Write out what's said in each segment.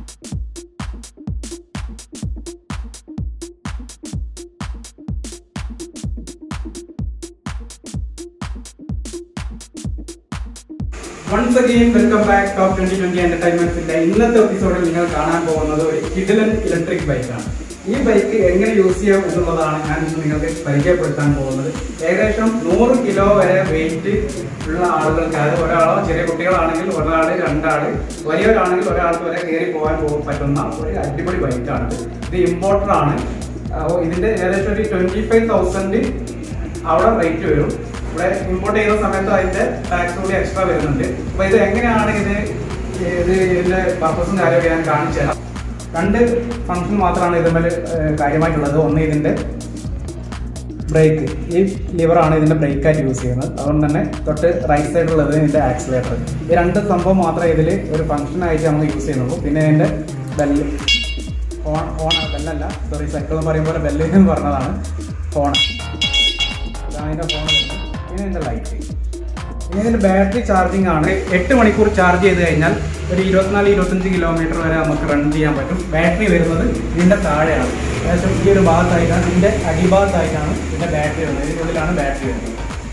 once again welcome back top twenty twenty എന്റർടൈൻമെന്റ്സിന്റെ ഇന്നത്തെ എപ്പിസോഡിൽ നിങ്ങൾ കാണാൻ പോകുന്നത് ഒരു കിഡിലൻ ഇലക്ട്രിക് ബൈക്കാണ് ഈ ബൈക്ക് എങ്ങനെ യൂസ് ചെയ്യാം എന്നുള്ളതാണ് ഞാൻ ഇന്ന് നിങ്ങൾക്ക് പരിചയപ്പെടുത്താൻ പോകുന്നത് ഏകദേശം നൂറ് കിലോ വരെ വെയിറ്റ് ഉള്ള ആളുകൾക്ക് അതായത് ഒരാളോ ചെറിയ കുട്ടികളാണെങ്കിൽ ഒരാൾ രണ്ടാള് വലിയവരാണെങ്കിൽ ഒരാൾക്ക് വരെ കയറി പോകാൻ പോകും പറ്റുന്ന ഒരു അടിപൊളി ബൈക്കാണ് ഇത് ഇമ്പോർട്ടർ ആണ് അപ്പോൾ ഇതിന്റെ ഏകദേശം ഒരു ട്വന്റി ഫൈവ് തൗസൻഡ് അവിടെ റേറ്റ് വരും ഇവിടെ ഇമ്പോർട്ട് ചെയ്യുന്ന സമയത്ത് അതിന്റെ ടാക്സ് കൂടി എക്സ്ട്രാ വരുന്നുണ്ട് അപ്പൊ ഇത് എങ്ങനെയാണ് ഇത് ഇത് ഇതിന്റെ പർപ്പസും കാര്യമൊക്കെ ഞാൻ കാണിച്ചു തരാം രണ്ട് ഫംഗ്ഷൻ മാത്രമാണ് ഇതിന്മേൽ കാര്യമായിട്ടുള്ളത് ഒന്ന് ഇതിന്റെ ബ്രേക്ക് ഈ ലിവറാണ് ഇതിന്റെ ബ്രേക്കായിട്ട് യൂസ് ചെയ്യുന്നത് അതുകൊണ്ട് തന്നെ തൊട്ട് റൈറ്റ് സൈഡിലുള്ളത് ഇതിന്റെ ആക്സിലേറ്റർ ഈ രണ്ട് സംഭവം മാത്രമേ ഇതിൽ ഒരു ഫംഗ്ഷൻ ആയിട്ട് നമ്മൾ യൂസ് ചെയ്യുന്നുള്ളൂ പിന്നെ ഇതിന്റെ ബെല്ല് ഫോൺ ഫോൺ ബെല്ലല്ല സോറി സൈക്കിൾ എന്ന് പറയുമ്പോൾ ബെല്ല് എന്ന് പറഞ്ഞതാണ് ഫോൺ ഇതാണ് അതിന്റെ ഫോൺ വരുന്നത് പിന്നെ ഇതിന്റെ ലൈറ്റ് ഇനി ഇതിന്റെ ബാറ്ററി ചാർജിങ് ആണ് എട്ട് മണിക്കൂർ ചാർജ് ചെയ്ത് കഴിഞ്ഞാൽ ഒരു ഇരുപത്തിനാല് ഇരുപത്തഞ്ച് കിലോമീറ്റർ വരെ നമുക്ക് റൺ ചെയ്യാൻ പറ്റും ബാറ്ററി വരുന്നത് ഇതിന്റെ താഴെയാണ് ഏകദേശം ഈ ഒരു ഭാഗത്തായിട്ടാണ് ഇതിന്റെ അടിഭാഗത്തായിട്ടാണ് ഇതിന്റെ ബാറ്ററി വരുന്നത് ഇതിനുള്ളിലാണ് ബാറ്ററി വരുന്നത്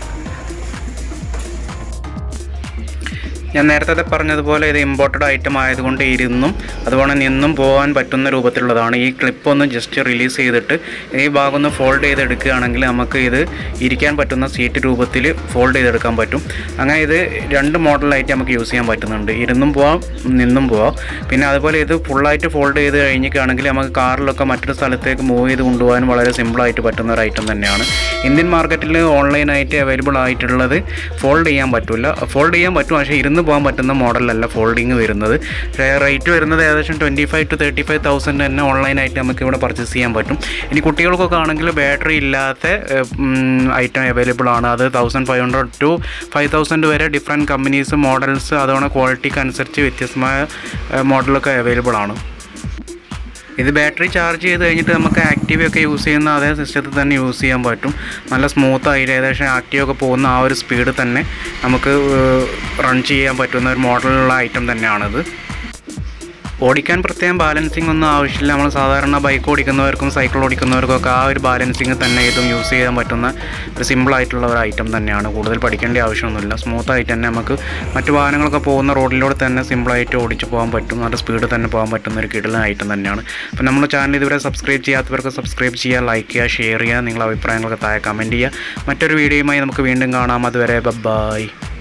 ഞാൻ നേരത്തെ പറഞ്ഞതുപോലെ ഇത് ഇമ്പോർട്ടഡ് ഐറ്റം ആയതുകൊണ്ട് ഇരുന്നും അതുപോലെ നിന്നും പോകാൻ പറ്റുന്ന രൂപത്തിലുള്ളതാണ് ഈ ക്ലിപ്പ് ഒന്ന് ജസ്റ്റ് റിലീസ് ചെയ്തിട്ട് ഈ ഭാഗം ഒന്ന് ഫോൾഡ് ചെയ്തെടുക്കുകയാണെങ്കിൽ നമുക്ക് ഇത് ഇരിക്കാൻ പറ്റുന്ന സീറ്റ് രൂപത്തിൽ ഫോൾഡ് ചെയ്തെടുക്കാൻ പറ്റും അങ്ങനെ ഇത് രണ്ട് മോഡലായിട്ട് നമുക്ക് യൂസ് ചെയ്യാൻ പറ്റുന്നുണ്ട് ഇരുന്നും പോവാം നിന്നും പോവാം പിന്നെ അതുപോലെ ഇത് ഫുള്ളായിട്ട് ഫോൾഡ് ചെയ്ത് കഴിഞ്ഞിട്ടാണെങ്കിൽ നമുക്ക് കാറിലൊക്കെ മറ്റൊരു സ്ഥലത്തേക്ക് മൂവ് ചെയ്ത് കൊണ്ടുപോകാൻ വളരെ സിമ്പിളായിട്ട് പറ്റുന്ന ഒരു ഐറ്റം തന്നെയാണ് ഇന്ത്യൻ മാർക്കറ്റിൽ ഓൺലൈനായിട്ട് അവൈലബിൾ ആയിട്ടുള്ളത് ഫോൾഡ് ചെയ്യാൻ പറ്റില്ല ഫോൾഡ് ചെയ്യാൻ പറ്റും പക്ഷേ ഇരുന്ന് പോകാൻ പറ്റുന്ന മോഡലല്ല ഫോൾഡിങ് വരുന്നത് റേറ്റ് വരുന്നത് ഏകദേശം twenty five to thirty five thousand തന്നെ ഓൺലൈനായിട്ട് നമുക്ക് ഇവിടെ പർച്ചേസ് ചെയ്യാൻ പറ്റും ഇനി കുട്ടികൾക്കൊക്കെ ആണെങ്കിൽ ബാറ്ററി ഇല്ലാത്ത ഐറ്റം അവൈലബിൾ ആണ് അത് thousand five hundred to five thousand വരെ ഡിഫറെൻറ്റ് കമ്പനീസ് മോഡൽസ് അതുപോലെ ക്വാളിറ്റിക്ക് അനുസരിച്ച് വ്യത്യസ്തമായ മോഡലൊക്കെ അവൈലബിൾ ആണ് ഇത് ബാറ്ററി ചാർജ് ചെയ്ത് കഴിഞ്ഞിട്ട് നമുക്ക് ആക്റ്റീവ് ഒക്കെ യൂസ് ചെയ്യുന്ന അതേ സിസ്റ്റത്തിൽ തന്നെ യൂസ് ചെയ്യാൻ പറ്റും നല്ല സ്മൂത്ത് ആയിട്ട് ഏകദേശം ആക്റ്റീവ് ഒക്കെ പോകുന്ന ആ ഒരു സ്പീഡ് തന്നെ നമുക്ക് റൺ ചെയ്യാൻ പറ്റുന്ന ഒരു മോഡലുള്ള ഐറ്റം തന്നെയാണിത് ഓടിക്കാൻ പ്രത്യേകം ബാലൻസിങ് ഒന്നും ആവശ്യമില്ല നമ്മൾ സാധാരണ ബൈക്ക് ഓടിക്കുന്നവർക്കും സൈക്കിൾ ഓടിക്കുന്നവർക്കും ഒക്കെ ആ ഒരു ബാലൻസിങ് തന്നെ ഇതും യൂസ് ചെയ്യാൻ പറ്റുന്ന ഒരു സിമ്പിൾ ആയിട്ടുള്ള ഒരു ഐറ്റം തന്നെയാണ് കൂടുതൽ പഠിക്കേണ്ട ആവശ്യമൊന്നുമില്ല സ്മൂത്ത് ആയിട്ട് തന്നെ നമുക്ക് മറ്റു വാഹനങ്ങളൊക്കെ പോകുന്ന റോഡിലൂടെ തന്നെ സിമ്പിളായിട്ട് ഓടിച്ച് പോകാൻ പറ്റും നല്ല സ്പീഡ് തന്നെ പോകാൻ പറ്റുന്ന ഒരു കിടലൻ ഐറ്റം തന്നെയാണ് അപ്പോൾ നമ്മുടെ ചാനൽ ഇതുവരെ സബ്സ്ക്രൈബ് ചെയ്യാത്തവർക്ക് സബ്സ്ക്രൈബ് ചെയ്യുക ലൈക്ക് ചെയ്യുക ഷെയർ ചെയ്യുക നിങ്ങളുടെ അഭിപ്രായങ്ങളൊക്കെ താഴെ കമൻറ്റ് ചെയ്യുക മറ്റൊരു വീഡിയോയുമായി നമുക്ക് വീണ്ടും കാണാം അതുവരെ ബൈ